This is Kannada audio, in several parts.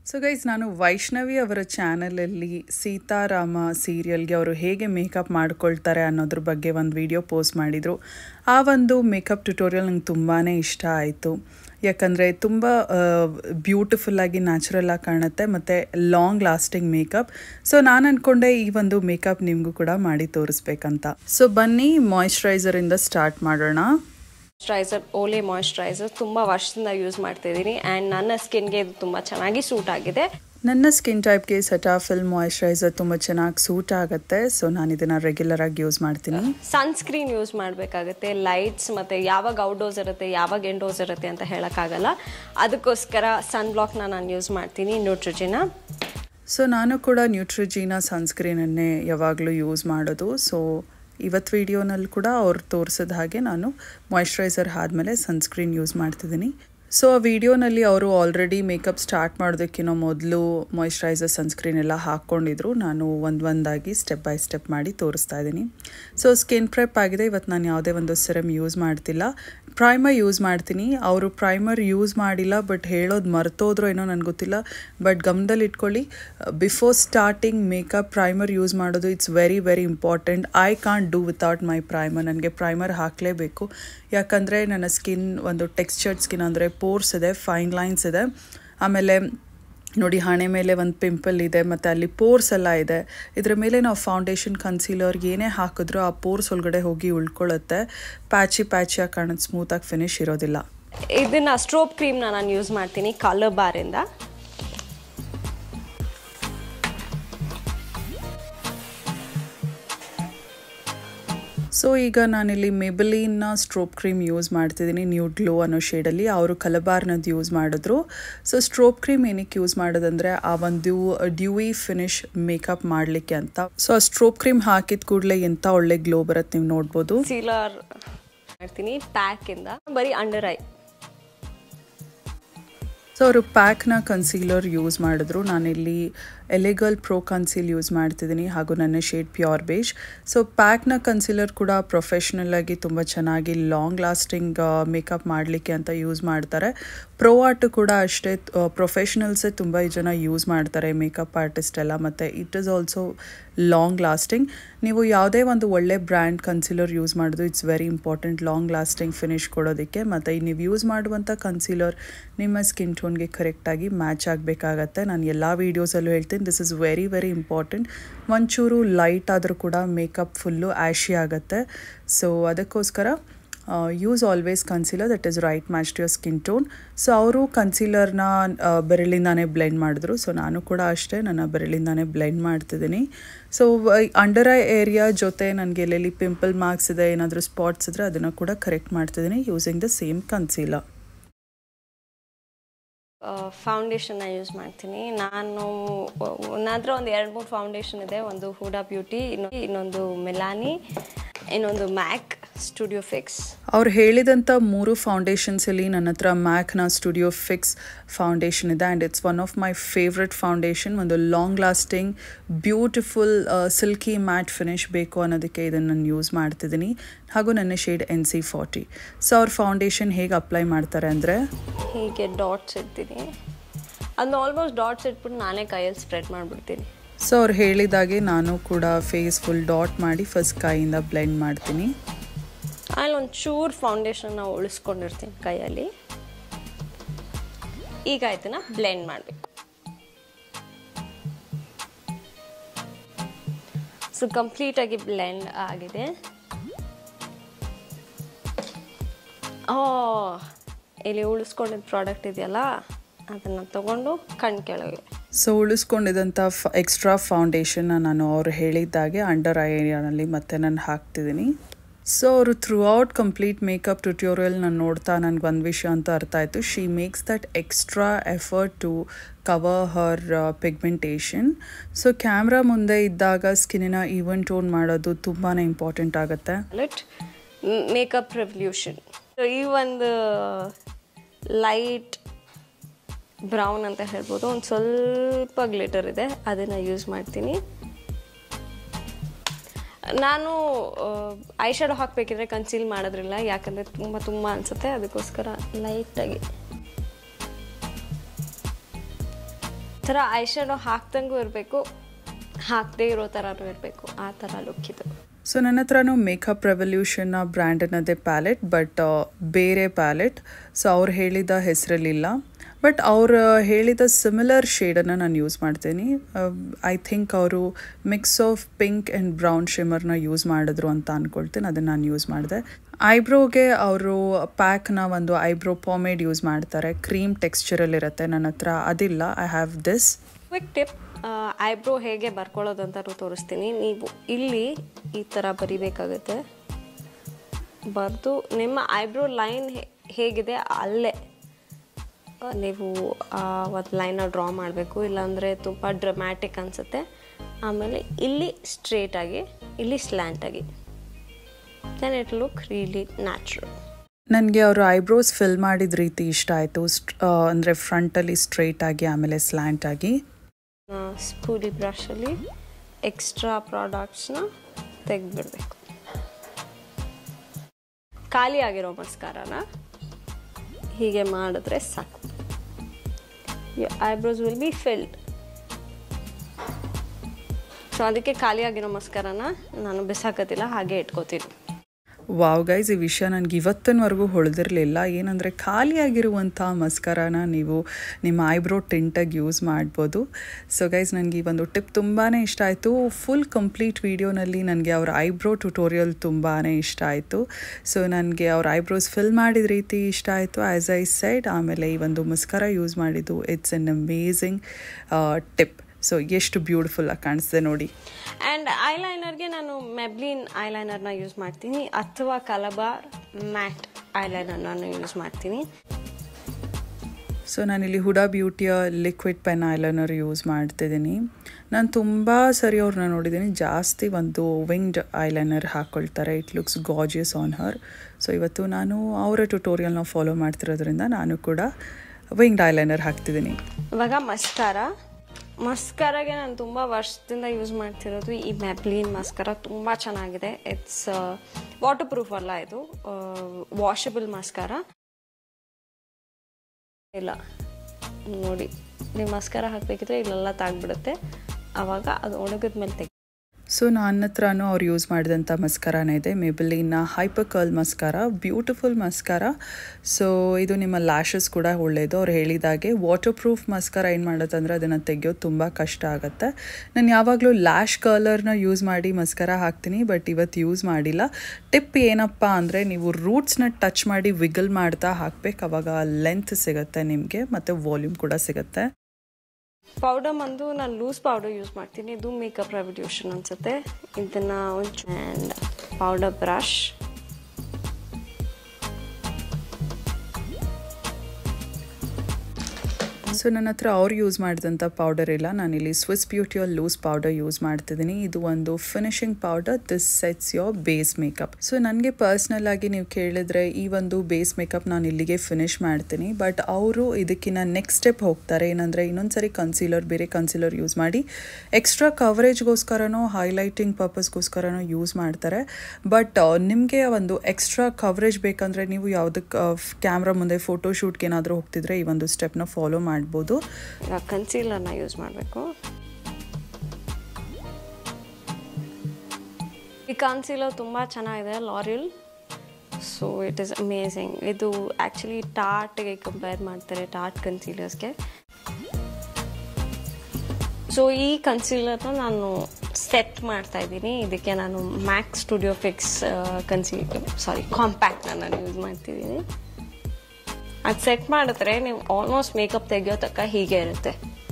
ಸೊ ಗೈಸ್ ನಾನು ವೈಷ್ಣವಿ ಅವರ ಚಾನಲಲ್ಲಿ ಸೀತಾರಾಮ ಸೀರಿಯಲ್ಗೆ ಅವರು ಹೇಗೆ ಮೇಕಪ್ ಮಾಡ್ಕೊಳ್ತಾರೆ ಅನ್ನೋದ್ರ ಬಗ್ಗೆ ಒಂದು ವಿಡಿಯೋ ಪೋಸ್ಟ್ ಮಾಡಿದರು ಆ ಒಂದು ಮೇಕಪ್ ಟ್ಯುಟೋರಿಯಲ್ ನಂಗೆ ತುಂಬಾ ಇಷ್ಟ ಆಯಿತು ಯಾಕಂದರೆ ತುಂಬ ಬ್ಯೂಟಿಫುಲ್ಲಾಗಿ ನ್ಯಾಚುರಲ್ ಆಗಿ ಕಾಣುತ್ತೆ ಮತ್ತು ಲಾಂಗ್ ಲಾಸ್ಟಿಂಗ್ ಮೇಕಪ್ ಸೊ ನಾನು ಅಂದ್ಕೊಂಡೆ ಈ ಒಂದು ಮೇಕಪ್ ನಿಮಗೂ ಕೂಡ ಮಾಡಿ ತೋರಿಸ್ಬೇಕಂತ ಸೊ ಬನ್ನಿ ಮಾಯಿಶ್ಚರೈಸರಿಂದ ಸ್ಟಾರ್ಟ್ ಮಾಡೋಣ ಮಾಯ್ಶ್ಚರೈಸರ್ ಓಲೆ ಮಾಯ್ಶ್ಚರೈಸರ್ ತುಂಬ ವರ್ಷದಿಂದ ಯೂಸ್ ಮಾಡ್ತಿದ್ದೀನಿ ಆ್ಯಂಡ್ ನನ್ನ ಸ್ಕಿನ್ಗೆ ಇದು ತುಂಬ ಚೆನ್ನಾಗಿ ಸೂಟ್ ಆಗಿದೆ ನನ್ನ ಸ್ಕಿನ್ ಟೈಪ್ಗೆ ಸೆಟಾಫಿಲ್ ಮಾಯಿಶ್ಚರೈಸರ್ ತುಂಬ ಚೆನ್ನಾಗಿ ಸೂಟ್ ಆಗುತ್ತೆ ಸೊ ನಾನು ಇದನ್ನು ರೆಗ್ಯುಲರ್ ಆಗಿ ಯೂಸ್ ಮಾಡ್ತೀನಿ ಸನ್ಸ್ಕ್ರೀನ್ ಯೂಸ್ ಮಾಡಬೇಕಾಗುತ್ತೆ ಲೈಟ್ಸ್ ಮತ್ತು ಯಾವಾಗ ಔಟ್ಡೋಸ್ ಇರುತ್ತೆ ಯಾವಾಗ ಎಂಡೋಸ್ ಇರುತ್ತೆ ಅಂತ ಹೇಳೋಕ್ಕಾಗಲ್ಲ ಅದಕ್ಕೋಸ್ಕರ ಸನ್ ಬ್ಲಾಕ್ನ ನಾನು ಯೂಸ್ ಮಾಡ್ತೀನಿ ನ್ಯೂಟ್ರಿಜಿನ ಸೊ ನಾನು ಕೂಡ ನ್ಯೂಟ್ರಿಜೀನಾ ಸನ್ಸ್ಕ್ರೀನನ್ನೇ ಯಾವಾಗಲೂ ಯೂಸ್ ಮಾಡೋದು ಸೊ ಇವತ್ತು ವಿಡಿಯೋನಲ್ಲಿ ಕೂಡ ಅವ್ರು ತೋರಿಸಿದ ಹಾಗೆ ನಾನು ಮಾಯಿಶ್ಚರೈಸರ್ ಆದಮೇಲೆ ಸನ್ಸ್ಕ್ರೀನ್ ಯೂಸ್ ಮಾಡ್ತಿದ್ದೀನಿ ಸೊ ಆ ವಿಡಿಯೋನಲ್ಲಿ ಅವರು ಆಲ್ರೆಡಿ ಮೇಕಪ್ ಸ್ಟಾರ್ಟ್ ಮಾಡೋದಕ್ಕಿಂತ ಮೊದಲು ಮಾಯಿಶ್ಚರೈಸರ್ ಸನ್ಸ್ಕ್ರೀನ್ ಎಲ್ಲ ಹಾಕ್ಕೊಂಡಿದ್ರು ನಾನು ಒಂದು ಒಂದಾಗಿ ಸ್ಟೆಪ್ ಬೈ ಸ್ಟೆಪ್ ಮಾಡಿ ತೋರಿಸ್ತಾ ಇದ್ದೀನಿ ಸೊ ಸ್ಕಿನ್ ಪ್ರೆಪ್ ಆಗಿದೆ ಇವತ್ತು ನಾನು ಯಾವುದೇ ಒಂದು ಸಿರಮ್ ಯೂಸ್ ಮಾಡ್ತಿಲ್ಲ ಪ್ರೈಮರ್ ಯೂಸ್ ಮಾಡ್ತೀನಿ ಅವರು ಪ್ರೈಮರ್ ಯೂಸ್ ಮಾಡಿಲ್ಲ ಬಟ್ ಹೇಳೋದು ಮರ್ತೋದ್ರೋ ಏನೋ ನನಗೆ ಗೊತ್ತಿಲ್ಲ ಬಟ್ ಗಮನದಲ್ಲಿ ಇಟ್ಕೊಳ್ಳಿ before starting makeup primer use ಮಾಡೋದು it's very very important I can't do without my primer ನನಗೆ ಪ್ರೈಮರ್ ಹಾಕಲೇಬೇಕು ಯಾಕಂದರೆ ನನ್ನ ಸ್ಕಿನ್ ಒಂದು ಟೆಕ್ಸ್ಚರ್ಡ್ ಸ್ಕಿನ್ ಅಂದರೆ ಪೋರ್ಸ್ ಇದೆ ಫೈನ್ ಲೈನ್ಸ್ ಇದೆ ಆಮೇಲೆ ನೋಡಿ ಹಣೆ ಮೇಲೆ ಒಂದು ಪಿಂಪಲ್ ಇದೆ ಮತ್ತು ಅಲ್ಲಿ ಪೋರ್ಸ್ ಎಲ್ಲ ಇದೆ ಇದರ ಮೇಲೆ ನಾವು ಫೌಂಡೇಶನ್ ಕನ್ಸೀಲರ್ ಏನೇ ಹಾಕಿದ್ರೂ ಆ ಪೋರ್ಸ್ ಒಳಗಡೆ ಹೋಗಿ ಉಳ್ಕೊಳ್ಳುತ್ತೆ ಪ್ಯಾಚಿ ಪ್ಯಾಚಿಯಾಗಿ ಕಾಣೋದು ಸ್ಮೂತಾಗಿ ಫಿನಿಶ್ ಇರೋದಿಲ್ಲ ಇದನ್ನು ಸ್ಟ್ರೋಪ್ ಕ್ರೀಮ್ನ ನಾನು ಯೂಸ್ ಮಾಡ್ತೀನಿ ಕಲರ್ ಬಾರಿಂದ ಸೊ ಈಗ ನಾನಿಲ್ಲಿ ಮೆಬಲಿನ್ನ ಸ್ಟ್ರೋಪ್ ಕ್ರೀಮ್ ಯೂಸ್ ಮಾಡ್ತಿದ್ದೀನಿ ನ್ಯೂ ಗ್ಲೋ ಅನ್ನೋ ಶೇಡಲ್ಲಿ ಅವರು ಕಲಬಾರ್ನದ್ದು ಯೂಸ್ ಮಾಡಿದ್ರು ಸೊ ಸ್ಟ್ರೋಪ್ ಕ್ರೀಮ್ ಏನಕ್ಕೆ ಯೂಸ್ ಮಾಡೋದಂದರೆ ಆ ಒಂದು ಡ್ಯೂಯಿ ಫಿನಿಶ್ ಮೇಕಪ್ ಮಾಡಲಿಕ್ಕೆ ಅಂತ ಸೊ ಆ ಸ್ಟ್ರೋಪ್ ಕ್ರೀಮ್ ಹಾಕಿದ ಕೂಡಲೇ ಎಂಥ ಒಳ್ಳೆ ಗ್ಲೋ ಬರುತ್ತೆ ನೀವು ನೋಡ್ಬೋದು ಸೀಲರ್ ಮಾಡ್ತೀನಿ ಪ್ಯಾಕಿಂದ ಬರೀ ಅಂಡರ್ ಐ ಸೊ ಅವರು ಪ್ಯಾಕ್ನ ಕನ್ಸೀಲರ್ ಯೂಸ್ ಮಾಡಿದ್ರು ನಾನಿಲ್ಲಿ ಎಲೆಗಲ್ ಪ್ರೋ ಕನ್ಸೀಲ್ ಯೂಸ್ ಮಾಡ್ತಿದ್ದೀನಿ ಹಾಗೂ ನನ್ನ ಶೇಡ್ ಪ್ಯೂರ್ ಬೇಜ್ ಸೊ ಪ್ಯಾಕ್ನ ಕನ್ಸೀಲರ್ ಕೂಡ ಪ್ರೊಫೆಷ್ನಲ್ ಆಗಿ ತುಂಬ ಚೆನ್ನಾಗಿ ಲಾಂಗ್ ಲಾಸ್ಟಿಂಗ್ ಮೇಕಪ್ ಮಾಡಲಿಕ್ಕೆ ಅಂತ ಯೂಸ್ ಮಾಡ್ತಾರೆ ಪ್ರೋ ಆರ್ಟ್ ಕೂಡ ಅಷ್ಟೇ ಪ್ರೊಫೆಷ್ನಲ್ಸೇ ತುಂಬ ಜನ ಯೂಸ್ ಮಾಡ್ತಾರೆ ಮೇಕಪ್ ಆರ್ಟಿಸ್ಟ್ ಎಲ್ಲ ಮತ್ತು it is also long lasting ನೀವು ಯಾವುದೇ ಒಂದು ಒಳ್ಳೆ ಬ್ರ್ಯಾಂಡ್ ಕನ್ಸೀಲರ್ ಯೂಸ್ ಮಾಡೋದು it's very important long lasting finish ಕೊಡೋದಕ್ಕೆ ಮತ್ತು ನೀವು ಯೂಸ್ ಮಾಡುವಂಥ ಕನ್ಸೀಲರ್ ನಿಮ್ಮ ಸ್ಕಿನ್ ಟೋನ್ಗೆ ಕರೆಕ್ಟಾಗಿ ಮ್ಯಾಚ್ ಆಗಬೇಕಾಗತ್ತೆ ನಾನು ಎಲ್ಲ ವೀಡಿಯೋಸಲ್ಲೂ ಹೇಳ್ತೀನಿ this is very very important ಒಂಚೂರು ಲೈಟ್ ಆದರೂ ಕೂಡ ಮೇಕಪ್ ಫುಲ್ಲು ಆ್ಯಶಿ ಆಗುತ್ತೆ ಸೊ ಅದಕ್ಕೋಸ್ಕರ use always concealer that is right match to your skin tone so ಅವರು ಕನ್ಸೀಲರ್ನ ಬೆರಳಿಂದಾನೇ ಬ್ಲೆಂಡ್ ಮಾಡಿದ್ರು ಸೊ ನಾನು ಕೂಡ ಅಷ್ಟೇ ನನ್ನ ಬೆರಳಿಂದಾನೇ ಬ್ಲೆಂಡ್ ಮಾಡ್ತಿದ್ದೀನಿ ಸೊ ಅಂಡರ್ ಐ ಏರಿಯಾ ಜೊತೆ ನನಗೆ ಎಲ್ಲೆಲ್ಲಿ ಪಿಂಪಲ್ ಮಾರ್ಕ್ಸ್ ಇದೆ ಏನಾದರೂ ಸ್ಪಾಟ್ಸ್ ಇದ್ದರೆ ಅದನ್ನು ಕೂಡ ಕರೆಕ್ಟ್ ಮಾಡ್ತಿದ್ದೀನಿ ಯೂಸಿಂಗ್ ದ ಸೇಮ್ ಕನ್ಸೀಲರ್ ಫೌಂಡೇಶನ್ನ ಯೂಸ್ ಮಾಡ್ತೀನಿ ನಾನು ನನ್ನ ಹತ್ರ ಒಂದು ಎರಡು ಮೂರು ಫೌಂಡೇಶನ್ ಇದೆ ಒಂದು ಹೂಡಾ ಬ್ಯೂಟಿ ಇನ್ನೊಂದು ಇನ್ನೊಂದು ಮೆಲಾನಿ ಇನ್ನೊಂದು ಮ್ಯಾಕ್ ಸ್ಟುಡಿಯೋ ಫಿಕ್ಸ್ ಅವ್ರು ಹೇಳಿದಂಥ ಮೂರು ಫೌಂಡೇಶನ್ಸಲ್ಲಿ ನನ್ನ ಹತ್ರ ಮ್ಯಾಕ್ನ ಸ್ಟುಡಿಯೋ ಫಿಕ್ಸ್ ಫೌಂಡೇಶನ್ ಇದೆ and it's one of my favourite foundation ಒಂದು long lasting beautiful silky matte finish ಬೇಕು ಅನ್ನೋದಕ್ಕೆ ಇದನ್ನು ನಾನು ಯೂಸ್ ಮಾಡ್ತಿದ್ದೀನಿ ಹಾಗೂ ನನ್ನ shade N C forty so ಅವ್ರ ಫೌಂಡೇಶನ್ ಹೇಗೆ ಅಪ್ಲೈ ಮಾಡ್ತಾರೆ ಅಂದರೆ ಹೀಗೆ ಡಾಟ್ಸ್ ಇಡ್ತೀನಿ ಅದನ್ನ ಆಲ್ಮೋಸ್ಟ್ ಡಾಟ್ಸ್ ಇಟ್ಬಿಟ್ಟು ನಾನೇ ಕೈಯಲ್ಲಿ ಸ್ಪ್ರೆಡ್ ಮಾಡಿಬಿಡ್ತೀನಿ ಸೊ ಅವ್ರು ಹೇಳಿದಾಗೆ ನಾನು ಕೂಡ ಫೇಸ್ ಫುಲ್ ಡಾಟ್ ಮಾಡಿ ಫಸ್ಟ್ ಕೈಯಿಂದ ಬ್ಲೆಂಡ್ ಮಾಡ್ತೀನಿ ಆಮೇಲೆ ಒಂದು ಚೂರು ಫೌಂಡೇಶನ್ನ ಉಳಿಸ್ಕೊಂಡಿರ್ತೀನಿ ಕೈಯಲ್ಲಿ ಈಗ ಇದನ್ನ ಬ್ಲೆಂಡ್ ಮಾಡಬೇಕು ಸೊ ಕಂಪ್ಲೀಟಾಗಿ ಬ್ಲೆಂಡ್ ಆಗಿದೆ ಓ ಇಲ್ಲಿ ಉಳಿಸ್ಕೊಂಡಿದ್ದ ಪ್ರಾಡಕ್ಟ್ ಇದೆಯಲ್ಲ ಅದನ್ನು ತಗೊಂಡು ಕಣ್ ಕೆಳಗೆ ಸೊ ಉಳಿಸ್ಕೊಂಡಿದ್ದಂಥ ಫ ಎಕ್ಸ್ಟ್ರಾ ಫೌಂಡೇಶನ್ನ ನಾನು ಅವ್ರು ಹೇಳಿದ್ದಾಗೆ ಅಂಡರ್ ಐ ಏರಿಯಾನಲ್ಲಿ ಮತ್ತೆ ನಾನು ಹಾಕ್ತಿದ್ದೀನಿ ಸೊ ಅವರು throughout complete makeup tutorial ನಾನು ನೋಡ್ತಾ ನನಗೆ ಒಂದು ವಿಷಯ ಅಂತ ಅರ್ಥ ಆಯಿತು she makes that extra effort to cover her pigmentation so camera ಮುಂದೆ ಇದ್ದಾಗ ಸ್ಕಿನ್ನಿನ ಈವನ್ ಟೋನ್ ಮಾಡೋದು ತುಂಬಾ ಇಂಪಾರ್ಟೆಂಟ್ ಆಗುತ್ತೆ ಲೆಟ್ ಮೇಕಪ್ ರೆವಲ್ಯೂಷನ್ ಈ ಒಂದು ಲೈಟ್ ಬ್ರೌನ್ ಅಂತ ಹೇಳ್ಬೋದು ಒಂದು ಸ್ವಲ್ಪ ಗ್ಲಿಟರ್ ಇದೆ ಅದನ್ನು ಯೂಸ್ ಮಾಡ್ತೀನಿ ನಾನು ಐ ಶಾಡೋ ಹಾಕಬೇಕಿದ್ರೆ ಕನ್ಸೀಲ್ ಮಾಡೋದ್ರಿಲ್ಲ ಯಾಕಂದರೆ ತುಂಬ ತುಂಬ ಅನಿಸುತ್ತೆ ಅದಕ್ಕೋಸ್ಕರ ಲೈಟಾಗಿ ಥರ ಐ ಶ್ಯಾಡೋ ಹಾಕ್ದಂಗೂ ಇರಬೇಕು ಹಾಕದೇ ಇರೋ ಥರನೂ ಇರಬೇಕು ಆ ಥರ ಲುಕ್ ಇದು ಸೊ ನನ್ನ ಹತ್ರನೂ ಮೇಕಪ್ ರೆವಲ್ಯೂಷನ್ನ ಬ್ರ್ಯಾಂಡ್ ಅನ್ನೋದೇ ಪ್ಯಾಲೆಟ್ ಬಟ್ ಬೇರೆ ಪ್ಯಾಲೆಟ್ ಸೊ ಅವ್ರು ಹೇಳಿದ ಹೆಸರಲ್ಲಿಲ್ಲ ಬಟ್ ಅವ್ರು ಹೇಳಿದ ಸಿಮಿಲರ್ ಶೇಡನ್ನು ನಾನು ಯೂಸ್ ಮಾಡ್ತೀನಿ ಐ ಥಿಂಕ್ ಅವರು mix of pink and brown ಶಿಮರ್ನ ಯೂಸ್ ಮಾಡಿದ್ರು ಅಂತ ಅಂದ್ಕೊಳ್ತೀನಿ ಅದನ್ನು ನಾನು ಯೂಸ್ ಮಾಡಿದೆ ಐಬ್ರೋಗೆ ಅವರು ಪ್ಯಾಕ್ನ ಒಂದು ಐಬ್ರೋ ಪಾಮೇಡ್ ಯೂಸ್ ಮಾಡ್ತಾರೆ ಕ್ರೀಮ್ ಟೆಕ್ಸ್ಚರಲ್ಲಿರುತ್ತೆ ನನ್ನ ಹತ್ರ ಅದಿಲ್ಲ I have this quick tip eyebrow ಹೇಗೆ ಬರ್ಕೊಳ್ಳೋದು ಅಂತಲೂ ತೋರಿಸ್ತೀನಿ ನೀವು ಇಲ್ಲಿ ಈ ಥರ ಬರಿಬೇಕಾಗುತ್ತೆ ಬರೆದು ನಿಮ್ಮ ಐಬ್ರೋ ಲೈನ್ ಹೇಗಿದೆ ಅಲ್ಲೇ ಆ, ನೀವು ಆ ಒಂದು ಲೈನ ಡ್ರಾ ಮಾಡಬೇಕು ಇಲ್ಲಾಂದರೆ ತುಂಬ ಡ್ರಮ್ಯಾಟಿಕ್ ಅನಿಸುತ್ತೆ ಆಮೇಲೆ ಇಲ್ಲಿ ಸ್ಟ್ರೇಟಾಗಿ ಇಲ್ಲಿ ಸ್ಲ್ಯಾಂಟಾಗಿ then it look really natural ನನಗೆ ಅವರು ಐಬ್ರೋಸ್ ಫಿಲ್ ಮಾಡಿದ ರೀತಿ ಇಷ್ಟ ಆಯಿತು ಅಂದರೆ ಫ್ರಂಟಲ್ಲಿ ಸ್ಟ್ರೈಟ್ ಆಗಿ ಆಮೇಲೆ ಸ್ಲ್ಯಾಂಟ್ ಆಗಿ ಸ್ಪೂಲಿ ಬ್ರಷಲ್ಲಿ ಎಕ್ಸ್ಟ್ರಾ ಪ್ರಾಡಕ್ಟ್ಸ್ನ ತೆಗೆದ್ಬಿಡ್ಬೇಕು ಖಾಲಿ ಆಗಿರೋ ಮಸ್ಕಾರನ ಹೀಗೆ ಮಾಡಿದ್ರೆ ಸಾಕು eyebrows will be filled so ಅದಕ್ಕೆ ಖಾಲಿ ಆಗಿರೋ ಮಸ್ಕಾರನ ನಾನು ಬಿಸಾಕೋತಿಲ್ಲ ಹಾಗೆ ಇಟ್ಕೋತೀನಿ ವಾವ್ ಗೈಸ್ ಈ ವಿಷಯ ನನಗೆ ಇವತ್ತಿನವರೆಗೂ ಹೊಳೆದಿರಲಿಲ್ಲ ಏನಂದರೆ ಖಾಲಿಯಾಗಿರುವಂಥ ಮಸ್ಕರಾನ ನೀವು ನಿಮ್ಮ ಐಬ್ರೋ ಟಿಂಟಾಗಿ ಯೂಸ್ ಮಾಡ್ಬೋದು ಸೊ ಗೈಸ್ ನನಗೆ ಈ ಒಂದು ಟಿಪ್ ತುಂಬಾ ಇಷ್ಟ ಆಯಿತು ಫುಲ್ ಕಂಪ್ಲೀಟ್ ವೀಡಿಯೋನಲ್ಲಿ ನನಗೆ ಅವ್ರ ಐಬ್ರೋ ಟ್ಯುಟೋರಿಯಲ್ ತುಂಬಾ ಇಷ್ಟ ಆಯಿತು ಸೊ ನನಗೆ ಅವ್ರ ಐಬ್ರೋಸ್ ಫಿಲ್ ಮಾಡಿದ ರೀತಿ ಇಷ್ಟ ಆಯಿತು ಆ್ಯಸ್ ಐ ಸೈಡ್ ಆಮೇಲೆ ಈ ಒಂದು ಮಸ್ಕರ ಯೂಸ್ ಮಾಡಿದ್ದು it's an amazing tip so ಎಷ್ಟು ಬ್ಯೂಟಿಫುಲ್ಲಾಗಿ ಕಾಣಿಸ್ದೆ ನೋಡಿ ಆ್ಯಂಡ್ ಐಲೈನರ್ಗೆ ನಾನು ಮೆಬ್ಲಿನ್ ಐಲೈನರ್ನ ಯೂಸ್ ಮಾಡ್ತೀನಿ ಅಥವಾ ಕಲಬಾರ್ ಮ್ಯಾಟ್ ಐಲೈನರ್ನ ಯೂಸ್ ಮಾಡ್ತೀನಿ ಸೊ ನಾನಿಲ್ಲಿ ಹುಡಾ ಬ್ಯೂಟಿಯ ಲಿಕ್ವಿಡ್ ಪೆನ್ ಐಲೈನರ್ ಯೂಸ್ ಮಾಡ್ತಿದ್ದೀನಿ ನಾನು ತುಂಬ ಸರಿ ಅವ್ರನ್ನ ನೋಡಿದ್ದೀನಿ ಜಾಸ್ತಿ ಒಂದು ವಿಂಗ್ಡ್ ಐಲೈನರ್ ಹಾಕ್ಕೊಳ್ತಾರೆ it looks gorgeous on her so ಇವತ್ತು ನಾನು ಅವರ ಟ್ಯುಟೋರಿಯಲ್ನ ಫಾಲೋ ಮಾಡ್ತಿರೋದ್ರಿಂದ ನಾನು ಕೂಡ ವಿಂಗ್ಡ್ ಐಲೈನರ್ ಹಾಕ್ತಿದ್ದೀನಿ ಇವಾಗ ಮಸ್ಕಾರ ಮಸ್ಕರಾಗೆ ನಾನು ತುಂಬ ವರ್ಷದಿಂದ ಯೂಸ್ ಮಾಡ್ತಿರೋದು ಈ ಮ್ಯಾಬ್ಲಿನ್ ಮಸ್ಕರ ತುಂಬ ಚೆನ್ನಾಗಿದೆ ಇಟ್ಸ್ ವಾಟರ್ ಪ್ರೂಫ್ ಅಲ್ಲ ಇದು ವಾಷಬಲ್ ಮಸ್ಕಾರ ಇಲ್ಲ ನೋಡಿ ನೀವು ಮಸ್ಕಾರ ಹಾಕಬೇಕಿದ್ರೆ ಇಲ್ಲೆಲ್ಲ ತಾಗ್ಬಿಡುತ್ತೆ ಆವಾಗ ಅದು ಒಣಗಿದ ಮೇಲೆ ತೆಗಿ ಸೊ ನನ್ನ ಹತ್ರನೂ ಅವ್ರು ಯೂಸ್ ಮಾಡಿದಂಥ ಮಸ್ಕರಾನೇ ಇದೆ Maybelline hyper curl mascara beautiful mascara so ಇದು ನಿಮ್ಮ ಲ್ಯಾಶಸ್ ಕೂಡ ಒಳ್ಳೆಯದು ಅವ್ರು ಹೇಳಿದಾಗೆ ವಾಟರ್ ಪ್ರೂಫ್ ಮಸ್ಕಾರ ಏನು ಮಾಡೋದಂದ್ರೆ ಅದನ್ನು ತೆಗೆಯೋದು ತುಂಬ ಕಷ್ಟ ಆಗುತ್ತೆ ನಾನು ಯಾವಾಗಲೂ ಲ್ಯಾಶ್ ಕಲರ್ನ ಯೂಸ್ ಮಾಡಿ ಮಸ್ಕರ ಹಾಕ್ತೀನಿ ಬಟ್ ಇವತ್ತು ಯೂಸ್ ಮಾಡಿಲ್ಲ ಟಿಪ್ ಏನಪ್ಪ ಅಂದರೆ ನೀವು ರೂಟ್ಸ್ನ ಟಚ್ ಮಾಡಿ ವಿಗಲ್ ಮಾಡ್ತಾ ಹಾಕ್ಬೇಕು ಅವಾಗ ಲೆಂತ್ ಸಿಗುತ್ತೆ ನಿಮಗೆ ಮತ್ತು ವಾಲ್ಯೂಮ್ ಕೂಡ ಸಿಗುತ್ತೆ ಪೌಡರ್ ಬಂದು ನಾನು ಲೂಸ್ ಪೌಡರ್ ಯೂಸ್ ಮಾಡ್ತೀನಿ ಇದು ಮೇಕಪ್ ರೆವಲ್ಯೂಷನ್ ಅನ್ಸುತ್ತೆ ಇದನ್ನ ಒಂದು ಆ್ಯಂಡ್ ಪೌಡರ್ ಬ್ರಷ್ ಸೊ ನನ್ನ ಹತ್ರ ಅವ್ರು ಯೂಸ್ ಮಾಡಿದಂಥ ಪೌಡರ್ ಇಲ್ಲ ನಾನಿಲ್ಲಿ ಸ್ವಿಸ್ ಬ್ಯೂಟಿಯಲ್ ಲೂಸ್ ಪೌಡರ್ ಯೂಸ್ ಮಾಡ್ತಿದ್ದೀನಿ ಇದು ಒಂದು finishing powder this sets your base makeup so ನನಗೆ ಪರ್ಸ್ನಲ್ ಆಗಿ ನೀವು ಕೇಳಿದ್ರೆ ಈ ಒಂದು ಬೇಸ್ ಮೇಕಪ್ ನಾನು ಇಲ್ಲಿಗೆ ಫಿನಿಶ್ ಮಾಡ್ತೀನಿ ಬಟ್ ಅವರು ಇದಕ್ಕಿಂತ ನೆಕ್ಸ್ಟ್ ಸ್ಟೆಪ್ ಹೋಗ್ತಾರೆ ಏನಂದರೆ ಇನ್ನೊಂದ್ಸರಿ ಕನ್ಸೀಲರ್ ಬೇರೆ ಕನ್ಸೀಲರ್ ಯೂಸ್ ಮಾಡಿ ಎಕ್ಸ್ಟ್ರಾ ಕವರೇಜ್ಗೋಸ್ಕರನೋ ಹೈಲೈಟಿಂಗ್ ಪರ್ಪಸ್ಗೋಸ್ಕರನೋ ಯೂಸ್ ಮಾಡ್ತಾರೆ ಬಟ್ ನಿಮಗೆ ಒಂದು ಎಕ್ಸ್ಟ್ರಾ ಕವರೇಜ್ ಬೇಕಂದರೆ ನೀವು ಯಾವುದಕ್ಕೆ ಕ್ಯಾಮ್ರಾ ಮುಂದೆ ಫೋಟೋ ಶೂಟ್ಗೆ ಏನಾದರೂ ಹೋಗ್ತಿದ್ರೆ ಈ ಒಂದು ಸ್ಟೆಪ್ನ ಫಾಲೋ ಮಾಡ್ಬೋದು ಇವಾಗ ಕನ್ಸೀಲರ್ನ ಯೂಸ್ ಮಾಡಬೇಕು ಈ ಕನ್ಸೀಲರ್ ತುಂಬ ಚೆನ್ನಾಗಿದೆ L'Oreal so it is amazing ಇದು ಆ್ಯಕ್ಚುಲಿ ಟಾರ್ಟ್ಗೆ ಕಂಪೇರ್ ಮಾಡ್ತಾರೆ ಟಾರ್ಟ್ ಕನ್ಸೀಲರ್ಸ್ಗೆ ಸೊ ಈ ಕನ್ಸೀಲರ್ನ ನಾನು ಸೆಟ್ ಮಾಡ್ತಾ ಇದ್ದೀನಿ ಇದಕ್ಕೆ ನಾನು ಮ್ಯಾಕ್ ಸ್ಟುಡಿಯೋ ಫಿಕ್ಸ್ ಕನ್ಸೀ ಸಾರಿ ಕಾಂಪ್ಯಾಕ್ಟ್ನ ನಾನು ಯೂಸ್ ಮಾಡ್ತಿದ್ದೀನಿ ಅದು ಸೆಟ್ ಮಾಡಿದ್ರೆ ನೀವು ಆಲ್ಮೋಸ್ಟ್ ಮೇಕಪ್ ತೆಗಿಯೋ ತನಕ ಹೀಗೆ ಇರುತ್ತೆ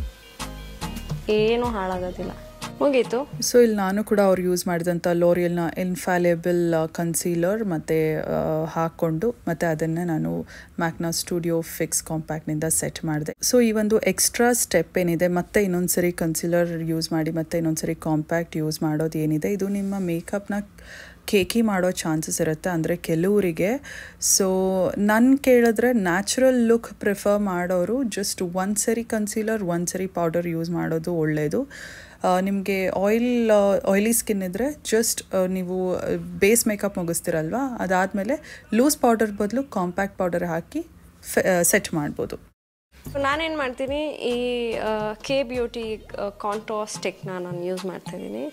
ಏನೂ ಹಾಳಾಗೋದಿಲ್ಲ ಮುಗೀತು ಸೊ ಇಲ್ಲಿ ನಾನು ಕೂಡ ಅವ್ರು ಯೂಸ್ ಮಾಡಿದಂಥ ಲೋರಿಯಲ್ನ ಇನ್ಫ್ಯಾಲೇಬಲ್ ಕನ್ಸೀಲರ್ ಮತ್ತು ಹಾಕ್ಕೊಂಡು ಮತ್ತು ಅದನ್ನು ನಾನು ಮ್ಯಾಕ್ನ ಸ್ಟುಡಿಯೋ ಫಿಕ್ಸ್ ಕಾಂಪ್ಯಾಕ್ಟ್ನಿಂದ ಸೆಟ್ ಮಾಡಿದೆ ಸೊ ಈ ಒಂದು ಎಕ್ಸ್ಟ್ರಾ ಸ್ಟೆಪ್ ಏನಿದೆ ಮತ್ತೆ ಇನ್ನೊಂದು ಸರಿ ಕನ್ಸೀಲರ್ ಯೂಸ್ ಮಾಡಿ ಮತ್ತೆ ಇನ್ನೊಂದು ಸರಿ ಕಾಂಪ್ಯಾಕ್ಟ್ ಯೂಸ್ ಮಾಡೋದು ಏನಿದೆ ಇದು ನಿಮ್ಮ ಮೇಕಪ್ನ ಕೇಕಿ ಮಾಡೋ ಚಾನ್ಸಸ್ ಇರುತ್ತೆ ಅಂದರೆ ಕೆಲವರಿಗೆ ಸೊ ನನ್ನ ಕೇಳಿದ್ರೆ ನ್ಯಾಚುರಲ್ ಲುಕ್ ಪ್ರಿಫರ್ ಮಾಡೋರು ಜಸ್ಟ್ ಒಂದು ಸರಿ ಕನ್ಸೀಲರ್ ಒಂದು ಸರಿ ಪೌಡರ್ ಯೂಸ್ ಮಾಡೋದು ಒಳ್ಳೆಯದು ನಿಮಗೆ ಆಯಿಲ್ ಆಯಿಲಿ ಸ್ಕಿನ್ ಇದ್ದರೆ ಜಸ್ಟ್ ನೀವು ಬೇಸ್ ಮೇಕಪ್ ಮುಗಿಸ್ತಿರಲ್ವ ಅದಾದಮೇಲೆ ಲೂಸ್ ಪೌಡರ್ ಬದಲು ಕಾಂಪ್ಯಾಕ್ಟ್ ಪೌಡರ್ ಹಾಕಿ ಸೆಟ್ ಮಾಡ್ಬೋದು ನಾನೇನು ಮಾಡ್ತೀನಿ ಈ ಕೆ ಬ್ಯೂಟಿ ಕಾಂಟೋ ಸ್ಟಿಕ್ನ ನಾನು ಯೂಸ್ ಮಾಡ್ತಾಯಿದ್ದೀನಿ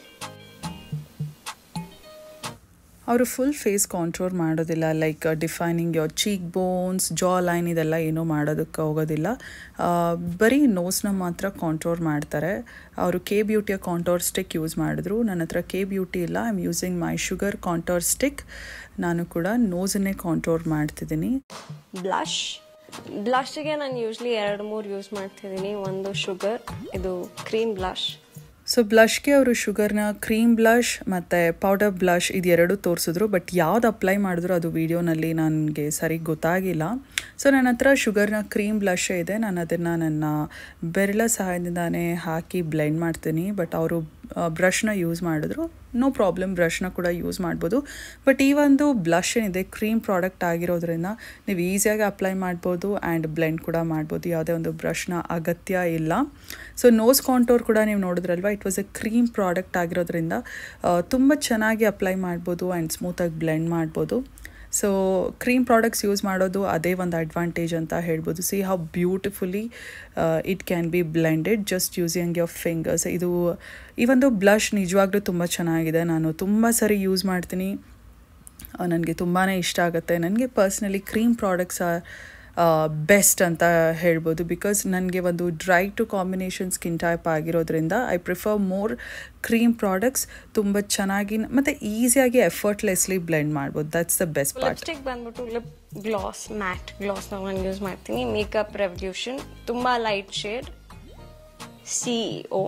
ಅವರು ಫುಲ್ ಫೇಸ್ ಕಾಂಟ್ರೋಲ್ ಮಾಡೋದಿಲ್ಲ like defining your cheekbones jawline ಇದೆಲ್ಲ ಏನೂ ಮಾಡೋದಕ್ಕೆ ಹೋಗೋದಿಲ್ಲ ಆ, ಬರೀ ನೋಸ್ನ ಮಾತ್ರ ಕಾಂಟ್ರೋಲ್ ಮಾಡ್ತಾರೆ ಅವರು ಕೆ ಬ್ಯೂಟಿಯ ಕಾಂಟೋರ್ ಸ್ಟಿಕ್ ಯೂಸ್ ಮಾಡಿದ್ರು ನನ್ನ ಹತ್ರ ಕೆ ಬ್ಯೂಟಿ ಇಲ್ಲ I am using my Sugar contour stick ನಾನು ಕೂಡ ನೋಸನ್ನೇ ಕಾಂಟ್ರೋಲ್ ಮಾಡ್ತಿದ್ದೀನಿ ಬ್ಲಷ್ ಬ್ಲಷ್ಗೆ ನಾನು ಯೂಶ್ಲಿ ಎರಡು ಮೂರು ಯೂಸ್ ಮಾಡ್ತಿದ್ದೀನಿ ಒಂದು ಶುಗರ್ ಇದು ಕ್ರೀಮ್ ಬ್ಲಷ್ ಸೊ ಬ್ಲಷ್ಗೆ ಅವರು ಶುಗರ್ನ ಕ್ರೀಮ್ ಬ್ಲಷ್ ಮತ್ತು ಪೌಡರ್ ಬ್ಲಷ್ ಇದೆರಡು ತೋರಿಸಿದ್ರು ಬಟ್ ಯಾವ್ದು ಅಪ್ಲೈ ಮಾಡಿದ್ರು ಅದು ವೀಡಿಯೋನಲ್ಲಿ ನನಗೆ ಸರಿ ಗೊತ್ತಾಗಿಲ್ಲ ಸೊ ನನ್ನ ಹತ್ರ ಶುಗರ್ನ ಕ್ರೀಮ್ ಬ್ಲಷ್ ಇದೆ ನಾನು ಅದನ್ನು ನನ್ನ ಬೆರಳ ಸಹಾಯದಿಂದಾನೇ ಹಾಕಿ ಬ್ಲೆಂಡ್ ಮಾಡ್ತೀನಿ ಬಟ್ ಅವರು ಬ್ರಷ್ನ ಯೂಸ್ ಮಾಡಿದ್ರು ನೋ ಪ್ರಾಬ್ಲಮ್ ಬ್ರಷ್ನ ಕೂಡ ಯೂಸ್ ಮಾಡ್ಬೋದು ಬಟ್ ಈ ಒಂದು ಬ್ಲಷ್ ಏನಿದೆ ಕ್ರೀಮ್ ಪ್ರಾಡಕ್ಟ್ ಆಗಿರೋದ್ರಿಂದ ನೀವು ಈಸಿಯಾಗಿ ಅಪ್ಲೈ ಮಾಡ್ಬೋದು ಆ್ಯಂಡ್ ಬ್ಲೆಂಡ್ ಕೂಡ ಮಾಡ್ಬೋದು ಯಾವುದೇ ಒಂದು ಬ್ರಷ್ನ ಅಗತ್ಯ ಇಲ್ಲ ಸೊ ನೋಸ್ ಕಾಂಟೋರ್ ಕೂಡ ನೀವು ನೋಡಿದ್ರಲ್ವ it was a cream product ಆಗಿರೋದ್ರಿಂದ ತುಂಬ ಚೆನ್ನಾಗಿ ಅಪ್ಲೈ ಮಾಡ್ಬೋದು ಆ್ಯಂಡ್ ಸ್ಮೂತಾಗಿ ಬ್ಲೆಂಡ್ ಮಾಡ್ಬೋದು ಸೊ ಕ್ರೀಮ್ ಪ್ರಾಡಕ್ಟ್ಸ್ ಯೂಸ್ ಮಾಡೋದು ಅದೇ ಒಂದು ಅಡ್ವಾಂಟೇಜ್ ಅಂತ ಹೇಳ್ಬೋದು see how beautifully it can be blended just using your fingers ಇದು ಈ ಒಂದು ಬ್ಲಷ್ ನಿಜವಾಗ್ಲೂ ತುಂಬ ಚೆನ್ನಾಗಿದೆ ನಾನು ತುಂಬ ಸರಿ ಯೂಸ್ ಮಾಡ್ತೀನಿ ನನಗೆ ತುಂಬಾ ಇಷ್ಟ ಆಗುತ್ತೆ ನನಗೆ ಪರ್ಸ್ನಲಿ ಕ್ರೀಮ್ ಪ್ರಾಡಕ್ಟ್ಸ್ ಬೆಸ್ಟ್ ಅಂತ ಹೇಳ್ಬೋದು ಬಿಕಾಸ್ ನನಗೆ ಒಂದು dry to combination skin type ಆಗಿರೋದ್ರಿಂದ I prefer more cream products ತುಂಬ ಚೆನ್ನಾಗಿ ಮತ್ತು ಈಸಿಯಾಗಿ ಎಫರ್ಟ್ಲೆಸ್ಲಿ ಬ್ಲೆಂಡ್ ಮಾಡ್ಬೋದು that's the best part lipstick ಬಂದ್ಬಿಟ್ಟು ಲಿಪ್ ಗ್ಲಾಸ್ ಮ್ಯಾಟ್ ಗ್ಲಾಸ್ನ ನಾನು ಯೂಸ್ ಮಾಡ್ತೀನಿ ಮೇಕಪ್ ರೆವಲ್ಯೂಷನ್ ತುಂಬ light shade see oh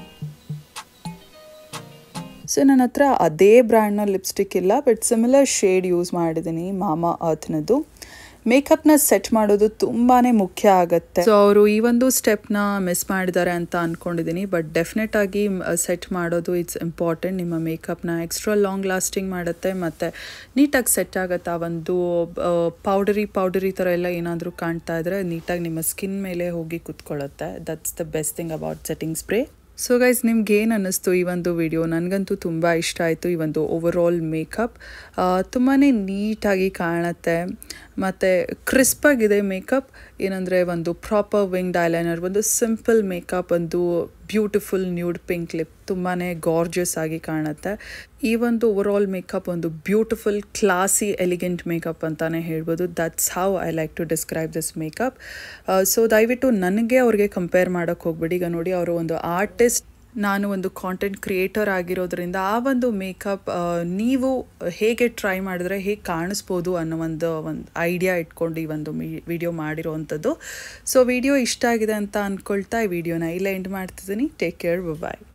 so ನನ್ನ ಹತ್ರ ಅದೇ ಬ್ರ್ಯಾಂಡ್ನ ಲಿಪ್ಸ್ಟಿಕ್ ಇಲ್ಲ ಬಟ್ ಸಿಮಿಲರ್ ಶೇಡ್ ಯೂಸ್ ಮಾಡಿದ್ದೀನಿ ಮಾಮಾ ಅರ್ತ್ನದ್ದು ಮೇಕಪ್ನ ಸೆಟ್ ಮಾಡೋದು ತುಂಬಾ ಮುಖ್ಯ ಆಗುತ್ತೆ ಸೊ ಅವರು ಈ ಒಂದು ಸ್ಟೆಪ್ನ ಮಿಸ್ ಮಾಡಿದ್ದಾರೆ ಅಂತ ಅಂದ್ಕೊಂಡಿದ್ದೀನಿ ಬಟ್ ಡೆಫಿನೆಟ್ ಆಗಿ ಸೆಟ್ ಮಾಡೋದು ಇಟ್ಸ್ ಇಂಪಾರ್ಟೆಂಟ್ ನಿಮ್ಮ ಮೇಕಪ್ನ ಎಕ್ಸ್ಟ್ರಾ ಲಾಂಗ್ ಲಾಸ್ಟಿಂಗ್ ಮಾಡುತ್ತೆ ಮತ್ತು ನೀಟಾಗಿ ಸೆಟ್ ಆಗುತ್ತೆ ಆ ಒಂದು ಪೌಡರಿ ಪೌಡರಿ ಥರ ಎಲ್ಲ ಏನಾದರೂ ಕಾಣ್ತಾ ಇದ್ರೆ ನೀಟಾಗಿ ನಿಮ್ಮ ಸ್ಕಿನ್ ಮೇಲೆ ಹೋಗಿ ಕುತ್ಕೊಳ್ಳುತ್ತೆ that's the best thing about setting spray so guys ನಿಮ್ಗೆ ಏನು ಅನ್ನಿಸ್ತು ಈ ಒಂದು ವಿಡಿಯೋ ನನಗಂತೂ ತುಂಬ ಇಷ್ಟ ಆಯಿತು ಈ ಒಂದು ಓವರ್ ಆಲ್ ಮೇಕಪ್ ತುಂಬಾ ನೀಟಾಗಿ ಕಾಣುತ್ತೆ ಮತ್ತು ಕ್ರಿಸ್ಪಾಗಿದೆ ಮೇಕಪ್ ಏನಂದರೆ ಒಂದು ಪ್ರಾಪರ್ ವಿಂಗ್ಡ್ ಐಲೈನರ್ ಒಂದು ಸಿಂಪಲ್ ಮೇಕಪ್ ಒಂದು ಬ್ಯೂಟಿಫುಲ್ ನ್ಯೂಡ್ ಪಿಂಕ್ ಲಿಪ್ ತುಂಬಾ ಗಾರ್ಜಿಯಸ್ ಆಗಿ ಕಾಣುತ್ತೆ ಈ ಒಂದು ಓವರ್ ಆಲ್ ಮೇಕಪ್ ಒಂದು ಬ್ಯೂಟಿಫುಲ್ ಕ್ಲಾಸಿ ಎಲಿಗೆಂಟ್ ಮೇಕಪ್ ಅಂತಲೇ ಹೇಳ್ಬೋದು that's how I like to describe this makeup so ದಯವಿಟ್ಟು ನನಗೆ ಅವ್ರಿಗೆ ಕಂಪೇರ್ ಮಾಡೋಕ್ಕೆ ಹೋಗ್ಬಿಡಿ ಈಗ ನೋಡಿ ಅವರು ಒಂದು ಆರ್ಟಿಸ್ಟ್ ನಾನು ಒಂದು ಕಾಂಟೆಂಟ್ ಕ್ರಿಯೇಟರ್ ಆಗಿರೋದ್ರಿಂದ ಆ ಒಂದು ಮೇಕಪ್ ನೀವು ಹೇಗೆ ಟ್ರೈ ಮಾಡಿದ್ರೆ ಹೇಗೆ ಕಾಣಿಸ್ಬೋದು ಅನ್ನೋ ಒಂದು ಒಂದು ಐಡಿಯಾ ಇಟ್ಕೊಂಡು ಈ ಒಂದು ವಿಡಿಯೋ ಮಾಡಿರೋವಂಥದ್ದು ಸೊ ವಿಡಿಯೋ ಇಷ್ಟ ಆಗಿದೆ ಅಂತ ಅಂದ್ಕೊಳ್ತಾ ಈ ವಿಡಿಯೋನ ಇಲ್ಲೇ ಎಂಡ್ ಮಾಡ್ತಿದ್ದೀನಿ ಟೇಕ್ ಕೇರ್ ಬಾಯ್